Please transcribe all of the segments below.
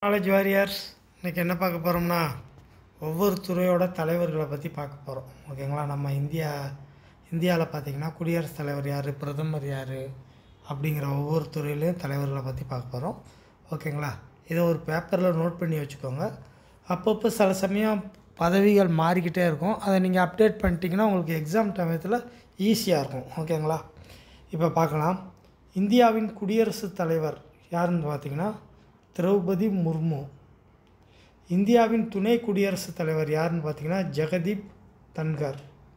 knowledge warriors இன்றைக்கி என்ன பார்க்க போகிறோம்னா ஒவ்வொரு துறையோட தலைவர்களை பற்றி பார்க்க போகிறோம் ஓகேங்களா நம்ம இந்தியா இந்தியாவில் பார்த்தீங்கன்னா குடியரசுத் தலைவர் யார் பிரதமர் யார் அப்படிங்கிற ஒவ்வொரு துறையிலையும் தலைவர்களை பற்றி பார்க்க போகிறோம் ஓகேங்களா இதை ஒரு பேப்பரில் நோட் பண்ணி வச்சுக்கோங்க அப்பப்போ சில சமயம் பதவிகள் மாறிக்கிட்டே இருக்கும் அதை நீங்கள் அப்டேட் பண்ணிட்டீங்கன்னா உங்களுக்கு எக்ஸாம் சமயத்தில் ஈஸியாக இருக்கும் ஓகேங்களா இப்போ பார்க்கலாம் இந்தியாவின் குடியரசுத் தலைவர் யாருன்னு பார்த்தீங்கன்னா திரௌபதி முர்மு இந்தியாவின் துணை குடியரசுத் தலைவர் யாருன்னு பார்த்தீங்கன்னா ஜெகதீப் தன்கர்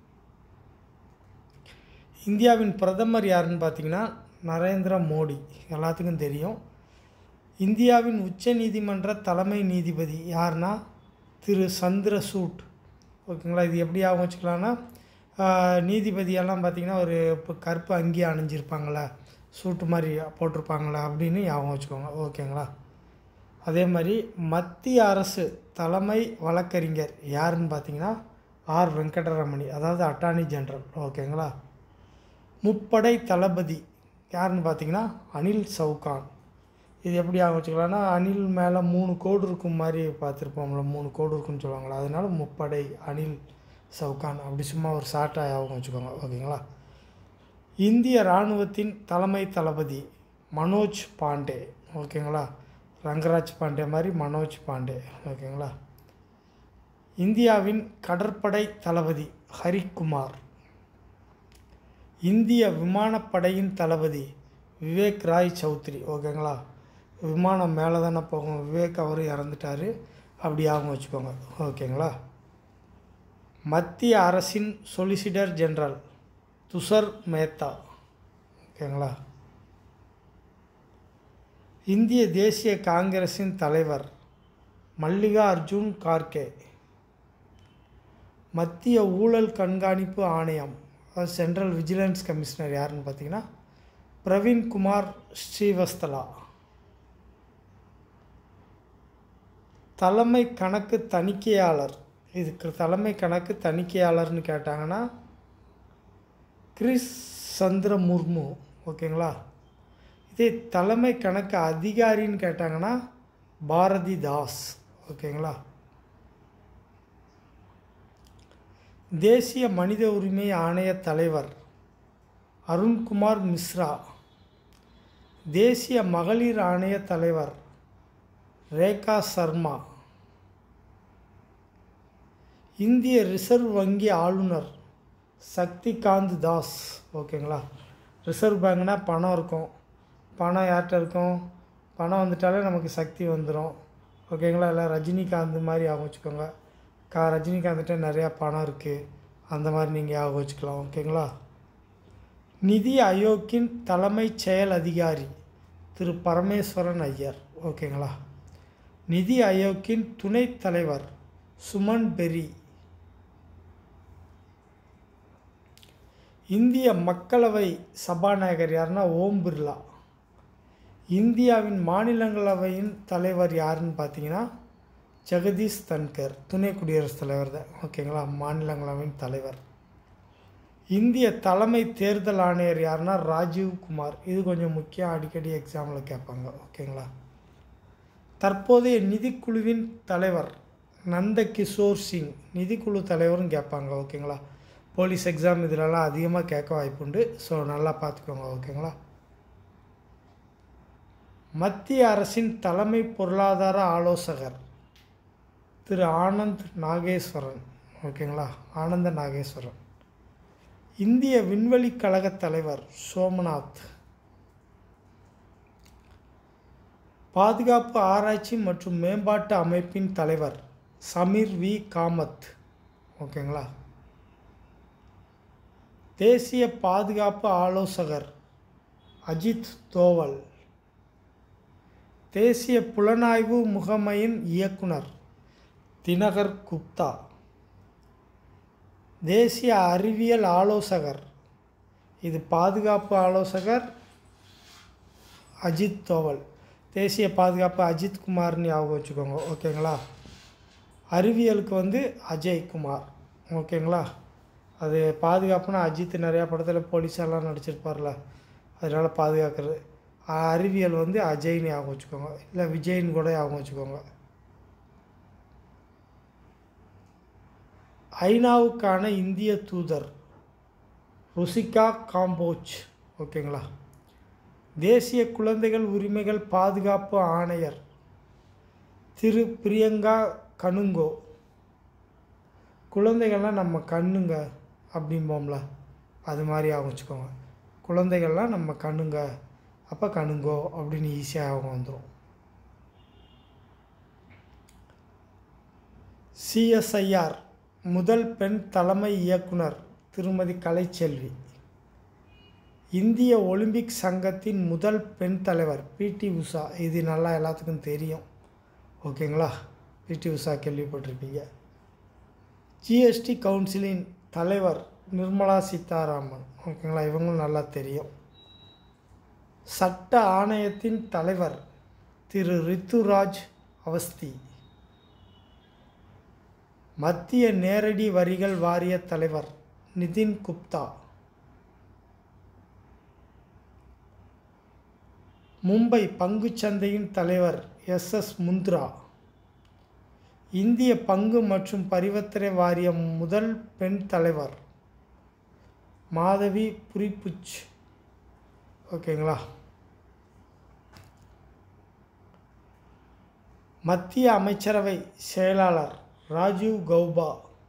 இந்தியாவின் பிரதமர் யாருன்னு பார்த்தீங்கன்னா நரேந்திர மோடி எல்லாத்துக்கும் தெரியும் இந்தியாவின் உச்ச நீதிமன்ற தலைமை நீதிபதி யாருன்னா திரு சந்திரசூட் ஓகேங்களா இது எப்படி ஆகும் வச்சுக்கலாம்னா ஆஹ், நீதிபதியெல்லாம் பார்த்தீங்கன்னா ஒரு இப்போ கருப்பு அங்கி அணிஞ்சிருப்பாங்களே சூட்டு மாதிரி போட்டிருப்பாங்களே அப்படின்னு ஞாபகம் வச்சுக்கோங்க ஓகேங்களா அதே மாதிரி மத்திய அரசு தலைமை வழக்கறிஞர் யாருன்னு பார்த்தீங்கன்னா ஆர் வெங்கடரமணி அதாவது அட்டார்னி ஜெனரல் ஓகேங்களா முப்படை தளபதி யாருன்னு பார்த்தீங்கன்னா அனில் சவுகான் இது எப்படி ஆகும் வச்சுக்கலாம்னா அணில் மேலே மூணு கோடு இருக்கும் மாதிரி பார்த்துருப்போம்ல மூணு கோடு இருக்குன்னு சொல்லுவாங்களா அதனால முப்படை அனில் சவுகான் அப்படி சும்மா ஒரு ஷார்ட்டாக ஞாபகம் வச்சுக்கோங்க ஓகேங்களா இந்திய இராணுவத்தின் தலைமை தளபதி மனோஜ் பாண்டே ஓகேங்களா ரங்கராஜ் பாண்டே மாதிரி மனோஜ் பாண்டே ஓகேங்களா இந்தியாவின் கடற்படை தளபதி ஹரிக்குமார் இந்திய விமானப்படையின் தளபதி விவேக் ராய் சௌத்ரி ஓகேங்களா விமானம் மேலே தானே போகும் விவேக் அவர் இறந்துட்டார் அப்படி ஆகும் வச்சுக்கோங்க ஓகேங்களா மத்திய அரசின் சொலிசிட்டர் ஜெனரல் துஷர் மேத்தா ஓகேங்களா இந்திய தேசிய காங்கிரஸின் தலைவர் மல்லிகா அர்ஜுன் கார்கே மத்திய ஊழல் கண்காணிப்பு ஆணையம் அதாவது சென்ட்ரல் விஜிலன்ஸ் கமிஷனர் யாருன்னு பார்த்தீங்கன்னா பிரவீன் குமார் ஸ்ரீவஸ்தலா தலைமை கணக்கு தணிக்கையாளர் இதுக்கு தலைமை கணக்கு தணிக்கையாளர்னு கேட்டாங்கன்னா கிரிஸ் சந்திர முர்மு ஓகேங்களா இதே தலைமை கணக்கு அதிகாரின்னு கேட்டாங்கன்னா பாரதி தாஸ் ஓகேங்களா தேசிய மனித உரிமை ஆணைய தலைவர் அருண்குமார் மிஸ்ரா தேசிய மகளிர் ஆணைய தலைவர் ரேகா சர்மா இந்திய ரிசர்வ் வங்கி ஆளுநர் சக்திகாந்த் தாஸ் ஓகேங்களா ரிசர்வ் பேங்க்னா பணம் இருக்கும் பணம் யார்கிட்ட இருக்கும் பணம் வந்துட்டாலே நமக்கு சக்தி வந்துடும் ஓகேங்களா இல்லை ரஜினிகாந்த் மாதிரி ஆகும் வச்சுக்கோங்க கா ரஜினிகாந்த்கிட்ட நிறையா பணம் இருக்குது அந்த மாதிரி நீங்கள் ஆக வச்சுக்கலாம் ஓகேங்களா நிதி ஆயோக்கின் தலைமைச் செயல் அதிகாரி திரு பரமேஸ்வரன் ஐயர் ஓகேங்களா நிதி ஆயோக்கின் துணைத் தலைவர் சுமன் பெரி இந்திய மக்களவை சபாநாயகர் யாருன்னா ஓம் பிர்லா இந்தியாவின் மாநிலங்களவையின் தலைவர் யாருன்னு பார்த்தீங்கன்னா ஜெகதீஷ் தன்கர் துணை குடியரசுத் தலைவர் தான் ஓகேங்களா மாநிலங்களவையின் தலைவர் இந்திய தலைமை தேர்தல் ஆணையர் யாருன்னா ராஜீவ் குமார் இது கொஞ்சம் முக்கியம் அடிக்கடி எக்ஸாமில் கேட்பாங்க ஓகேங்களா தற்போதைய நிதிக்குழுவின் தலைவர் நந்த கிஷோர் சிங் நிதிக்குழு தலைவரும் கேட்பாங்க ஓகேங்களா போலீஸ் எக்ஸாம் இதிலெல்லாம் அதிகமாக கேட்க வாய்ப்புண்டு ஸோ நல்லா பார்த்துக்கோங்க ஓகேங்களா மத்திய அரசின் தலைமை பொருளாதார ஆலோசகர் திரு ஆனந்த் நாகேஸ்வரன் ஓகேங்களா ஆனந்த நாகேஸ்வரன் இந்திய விண்வெளி கழக தலைவர் சோமநாத் பாதுகாப்பு ஆராய்ச்சி மற்றும் மேம்பாட்டு அமைப்பின் தலைவர் சமீர் வி காமத் ஓகேங்களா தேசிய பாதுகாப்பு ஆலோசகர் அஜித் தோவல் தேசிய புலனாய்வு முகமையின் இயக்குனர் தினகர் குப்தா தேசிய அறிவியல் ஆலோசகர் இது பாதுகாப்பு ஆலோசகர் அஜித் தோவல் தேசிய பாதுகாப்பு அஜித் குமார்னு ஞாபகம் வச்சுக்கோங்க ஓகேங்களா அறிவியலுக்கு வந்து அஜய் குமார் ஓகேங்களா அது பாதுகாப்புனா அஜித் நிறையா படத்தில் போலீஸெல்லாம் நடிச்சிருப்பார்ல அதனால் பாதுகாக்கிறது அறிவியல் வந்து அஜய்னு ஞாபகம் வச்சுக்கோங்க இல்லை விஜய்னு கூட ஞாபகம் வச்சுக்கோங்க ஐநாவுக்கான இந்திய தூதர் ருசிகா காம்போஜ் ஓகேங்களா தேசிய குழந்தைகள் உரிமைகள் பாதுகாப்பு ஆணையர் திரு பிரியங்கா கனுங்கோ குழந்தைகள்லாம் நம்ம கண்ணுங்க அப்படிம்போம்ல அது மாதிரி ஆகும் வச்சுக்கோங்க குழந்தைகள்லாம் நம்ம கண்ணுங்க அப்போ கணுங்கோ அப்படின்னு ஈஸியாக அவங்க வந்துடும் சிஎஸ்ஐஆர் முதல் பெண் தலைமை இயக்குனர் திருமதி கலைச்செல்வி இந்திய ஒலிம்பிக் சங்கத்தின் முதல் பெண் தலைவர் பிடி உஷா இது நல்லா எல்லாத்துக்கும் தெரியும் ஓகேங்களா பிடி உஷா கேள்விப்பட்டிருப்பீங்க ஜிஎஸ்டி கவுன்சிலின் தலைவர் நிர்மலா சீதாராமன் ஓகேங்களா இவங்களும் நல்லா தெரியும் சட்ட ஆணையத்தின் தலைவர் திரு ரித்துராஜ் அவஸ்தி மத்திய நேரடி வரிகள் வாரிய தலைவர் நிதின் குப்தா மும்பை பங்குச்சந்தையின் தலைவர் எஸ் எஸ் முந்த்ரா இந்திய பங்கு மற்றும் பரிவர்த்தனை வாரியம் முதல் பெண் தலைவர் மாதவி புரிப்புச் ஓகேங்களா மத்திய அமைச்சரவை செயலாளர் ராஜீவ் கௌபா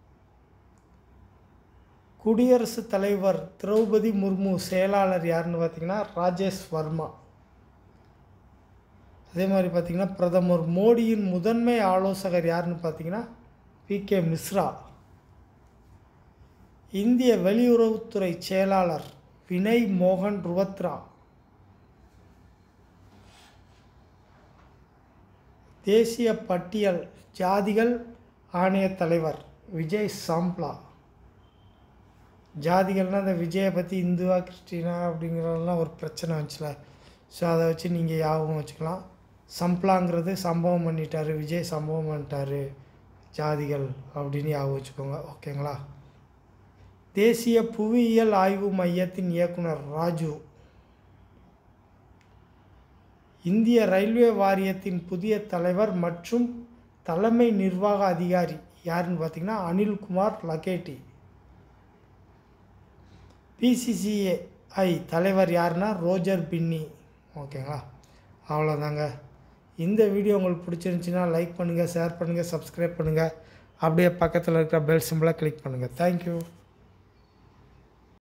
குடியரசுத் தலைவர் திரௌபதி முர்மு செயலாளர் யாருன்னு பார்த்தீங்கன்னா ராஜேஷ் வர்மா அதே மாதிரி பார்த்திங்கன்னா பிரதமர் மோடியின் முதன்மை ஆலோசகர் யாருன்னு பார்த்தீங்கன்னா பி கே மிஸ்ரா இந்திய வெளியுறவுத்துறை செயலாளர் வினய் மோகன் ருவத்ரா தேசிய பட்டியல் ஜாதிகள் ஆணைய தலைவர் விஜய் சாம்ப்லா ஜாதிகள்னால் அந்த விஜயை பற்றி இந்துவா கிறிஸ்டினா அப்படிங்கிறதெல்லாம் ஒரு பிரச்சனை வந்துச்சுல ஸோ அதை வச்சு நீங்கள் யாபகம் வச்சுக்கலாம் சம்ப்ளாங்கிறது சம்பவம் பண்ணிட்டாரு விஜய் சம்பவம் பண்ணிட்டாரு ஜாதிகள் அப்படின்னு ஞாபகம் வச்சுக்கோங்க ஓகேங்களா தேசிய புவியியல் ஆய்வு மையத்தின் இயக்குனர் ராஜு இந்திய ரயில்வே வாரியத்தின் புதிய தலைவர் மற்றும் தலைமை நிர்வாக அதிகாரி யாருன்னு பார்த்தீங்கன்னா அனில்குமார் லகேட்டி பிசிசிஐ தலைவர் யாருன்னா ரோஜர் பின்னி ஓகேங்களா அவ்வளோதாங்க இந்த வீடியோ உங்களுக்கு பிடிச்சிருந்துச்சின்னா லைக் பண்ணுங்கள் ஷேர் பண்ணுங்கள் சப்ஸ்கிரைப் பண்ணுங்கள் அப்படியே பக்கத்தில் இருக்கிற பெல் சிம்பிளாக கிளிக் பண்ணுங்கள் தேங்க்யூ